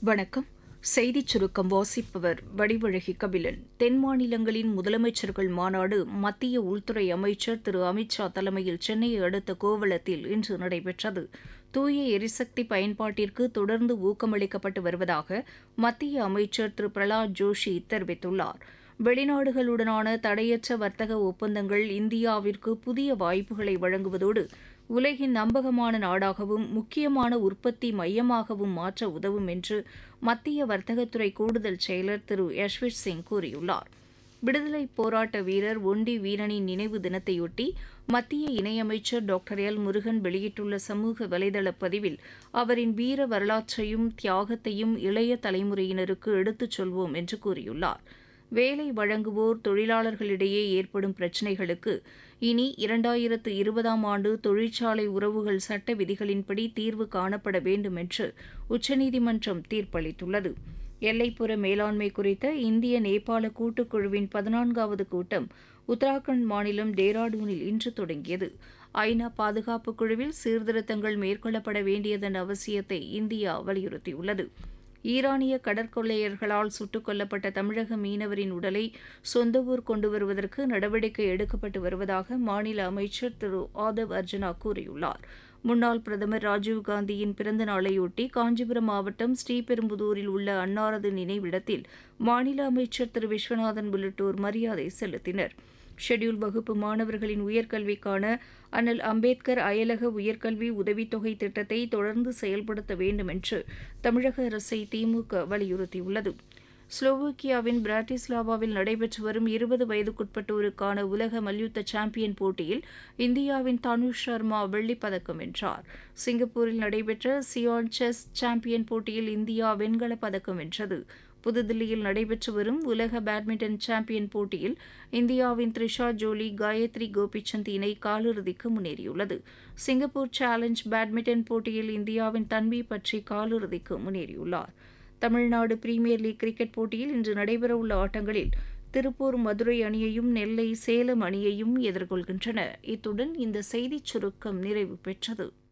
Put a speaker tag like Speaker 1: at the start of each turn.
Speaker 1: வணக்கம் செய்திச் சுருக்கம் வாசிப்பவர் வடிவழகி கபிலன் தென் மாநிலங்களின் முதலமைச்சர்கள் மாநாடு மத்திய உள்துறை அமைச்சர் திரு அமித் ஷா தலைமையில் சென்னையை அடுத்த கோவளத்தில் இன்று நடைபெற்றது தூய எரிசக்தி பயன்பாட்டிற்கு தொடர்ந்து ஊக்கமளிக்கப்பட்டு வருவதாக மத்திய அமைச்சர் திரு பிரகலாத் ஜோஷி தெரிவித்துள்ளார் வெளிநாடுகளுடனான தடையற்ற வர்த்தக ஒப்பந்தங்கள் இந்தியாவிற்கு புதிய வாய்ப்புகளை வழங்குவதோடு உலகின் நம்பகமான நாடாகவும் முக்கியமான உற்பத்தி மையமாகவும் மாற்ற உதவும் என்று மத்திய வர்த்தகத்துறை கூடுதல் செயலர் திரு யஷ்வீர் சிங் கூறியுள்ளார் விடுதலைப் போராட்ட வீரர் ஒண்டி வீரனின் நினைவு தினத்தையொட்டி மத்திய இணையமைச்சர் டாக்டர் எல் முருகன் வெளியிட்டுள்ள சமூக வலைதள பதிவில் அவரின் வீர வரலாற்றையும் தியாகத்தையும் இளைய தலைமுறையினருக்கு எடுத்துச் சொல்வோம் என்று கூறியுள்ளார் வேலை வழங்குவோர் தொழிலாளர்களிடையே ஏற்படும் பிரச்சினைகளுக்கு இனி இரண்டாயிரத்து இருபதாம் ஆண்டு தொழிற்சாலை உறவுகள் சட்ட விதிகளின்படி தீர்வு காணப்பட வேண்டும் என்று உச்சநீதிமன்றம் தீர்ப்பளித்துள்ளது எல்லைப்புற மேலாண்மை குறித்த இந்திய நேபாள கூட்டுக்குழுவின் பதினான்காவது கூட்டம் உத்தராகண்ட் மாநிலம் டேராடூனில் இன்று தொடங்கியது ஐநா பாதுகாப்பு குழுவில் சீர்திருத்தங்கள் மேற்கொள்ளப்பட வேண்டியதன் அவசியத்தை இந்தியா வலியுறுத்தியுள்ளது ஈரானிய கடற்கொள்ளையர்களால் சுட்டுக் கொல்லப்பட்ட தமிழக மீனவரின் உடலை சொந்த ஊர் கொண்டு வருவதற்கு நடவடிக்கை எடுக்கப்பட்டு வருவதாக மாநில அமைச்சர் திரு ஆதவ் அர்ஜுனா கூறியுள்ளார் முன்னாள் பிரதமர் ராஜீவ்காந்தியின் பிறந்த நாளையொட்டி காஞ்சிபுரம் மாவட்டம் ஸ்ரீபெரும்புதூரில் உள்ள அன்னாரது நினைவிடத்தில் மாநில அமைச்சர் திரு விஸ்வநாதன் உள்ளிட்டோர் மரியாதை செலுத்தினர் ஷெட்யூல் வகுப்பு மாணவர்களின் உயர்கல்விக்கான அண்ணல் அம்பேத்கர் அயலக உயர்கல்வி உதவித்தொகை திட்டத்தை தொடர்ந்து செயல்படுத்த வேண்டும் என்று தமிழக அரசை திமுக வலியுறுத்தியுள்ளது ஸ்லோவோக்கியாவின் பிராட்டிஸ்லாவாவில் நடைபெற்று வரும் இருபது வயதுக்குட்பட்டோருக்கான உலக மல்யுத்த சாம்பியன் போட்டியில் இந்தியாவின் தனுஷ் சர்மா வெள்ளிப் பதக்கம் வென்றார் சிங்கப்பூரில் நடைபெற்ற சியான் செஸ் சாம்பியன் போட்டியில் இந்தியா வெண்கலப் பதக்கம் வென்றது புதுதில்லியில் நடைபெற்று வரும் உலக பேட்மிண்டன் சாம்பியன் போட்டியில் இந்தியாவின் த்ரிஷா ஜோலி காயத்ரி கோபிச்சந்த் இணை காலிறுதிக்கு முன்னேறியுள்ளது சிங்கப்பூர் சேலஞ்ச் பேட்மிண்டன் போட்டியில் இந்தியாவின் தன்வி பற்றி காலிறுதிக்கு முன்னேறியுள்ளார் தமிழ்நாடு பிரீமியர் லீக் கிரிக்கெட் போட்டியில் இன்று நடைபெறவுள்ள ஆட்டங்களில் திருப்பூர் மதுரை அணியையும் நெல்லை சேலம் அணியையும் எதிர்கொள்கின்றன இத்துடன் இந்த செய்திச் சுருக்கம் நிறைவு பெற்றது